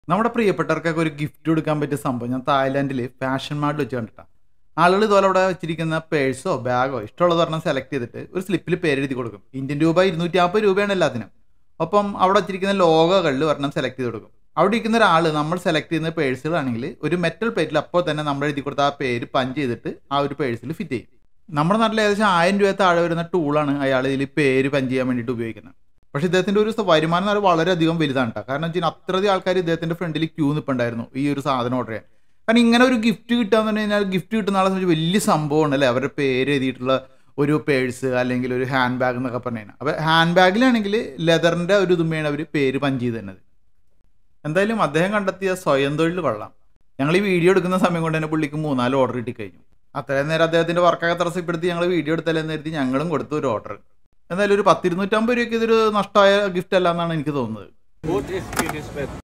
നമ്മുടെ പ്രിയപ്പെട്ടവർക്കൊക്കെ ഒരു ഗിഫ്റ്റ് കൊടുക്കാൻ പറ്റിയ സംഭവം ഞാൻ തായ്ലാൻഡിൽ ഫാഷൻ മാർട്ടിൽ വെച്ച് കണ്ടിട്ടാണ് ആളുകൾ ഇതുപോലെ അവിടെ വെച്ചിരിക്കുന്ന പേഴ്സോ ബാഗോ ഇഷ്ടമുള്ളത് പറഞ്ഞാൽ സെലക്ട് ചെയ്തിട്ട് ഒരു സ്ലിപ്പിൽ പേരെഴുതി കൊടുക്കും ഇന്ത്യൻ രൂപ ഇരുന്നൂറ്റി നാൽപ്പത് രൂപയാണ് എല്ലാത്തിനും ഒപ്പം അവിടെ വെച്ചിരിക്കുന്ന ലോഗോകളിൽ ഒരെണ്ണം സെലക്ട് ചെയ്ത് കൊടുക്കും അവിടെ ഇരിക്കുന്ന ഒരാൾ നമ്മൾ സെലക്ട് ചെയ്യുന്ന പേഴ്സുകളാണെങ്കിൽ ഒരു മെറ്റൽ പ്ലേറ്റിൽ അപ്പോൾ തന്നെ നമ്മൾ എഴുതി കൊടുത്ത ആ പേര് പഞ്ച് ചെയ്തിട്ട് ആ ഒരു പേഴ്സിൽ ഫിറ്റ് ചെയ്യും നമ്മുടെ നാട്ടിൽ ഏകദേശം ആയിരം രൂപ താഴെ വരുന്ന ടൂളാണ് അയാൾ ഇതിൽ പേര് പഞ്ച് ചെയ്യാൻ വേണ്ടിയിട്ട് ഉപയോഗിക്കുന്നത് പക്ഷെ ഇദ്ദേഹത്തിന്റെ ഒരു വരുമാനം എന്ന് പറഞ്ഞാൽ വളരെയധികം വലുതാണ് കേട്ടോ കാരണം വെച്ചാൽ അത്രയധികം ആൾക്കാർ ഇദ്ദേഹത്തിന്റെ ഫ്രണ്ടിൽ ക്യൂ നിൽപ്പുണ്ടായിരുന്നു ഈ ഒരു സാധനം ഓർഡർ ചെയ്യാൻ കാരണം ഇങ്ങനെ ഒരു ഗിഫ്റ്റ് കിട്ടാന്ന് പറഞ്ഞു കഴിഞ്ഞാൽ ഗിഫ്റ്റ് കിട്ടുന്ന ആളെ സംബന്ധിച്ച് വലിയ സംഭവമാണ് അല്ലേ അവരുടെ പേര് എഴുതിയിട്ടുള്ള ഒരു പേഴ്സ് അല്ലെങ്കിൽ ഒരു ഹാൻഡ് ബാഗ് എന്നൊക്കെ പറഞ്ഞു കഴിഞ്ഞാൽ അപ്പോൾ ഹാൻഡ് ബാഗിലാണെങ്കിൽ ലെതറിന്റെ ഒരു ഇതുമ്മയാണ് അവർ പേര് പഞ്ച് ചെയ്ത് തന്നത് എന്തായാലും അദ്ദേഹം കണ്ടെത്തിയ സ്വയം തൊഴിൽ കൊള്ളാം ഞങ്ങൾ ഈ വീഡിയോ എടുക്കുന്ന സമയം കൊണ്ട് തന്നെ പുള്ളിക്ക് മൂന്നാല് ഓർഡർ കിട്ടി കഴിഞ്ഞു അത്രയും നേരം അദ്ദേഹത്തിന്റെ വർക്കൊക്കെ തടസ്സപ്പെടുത്തി ഞങ്ങൾ വീഡിയോ എടുത്തല്ലെന്ന് കരുതി ഞങ്ങളും കൊടുത്തു ഒരു ഓർഡർ എന്തായാലും ഒരു പത്തിരുന്നൂറ്റമ്പത് രൂപയ്ക്ക് ഇതൊരു നഷ്ടമായ ഗിഫ്റ്റ് അല്ല എന്നാണ് എനിക്ക് തോന്നുന്നത് Both is Swedish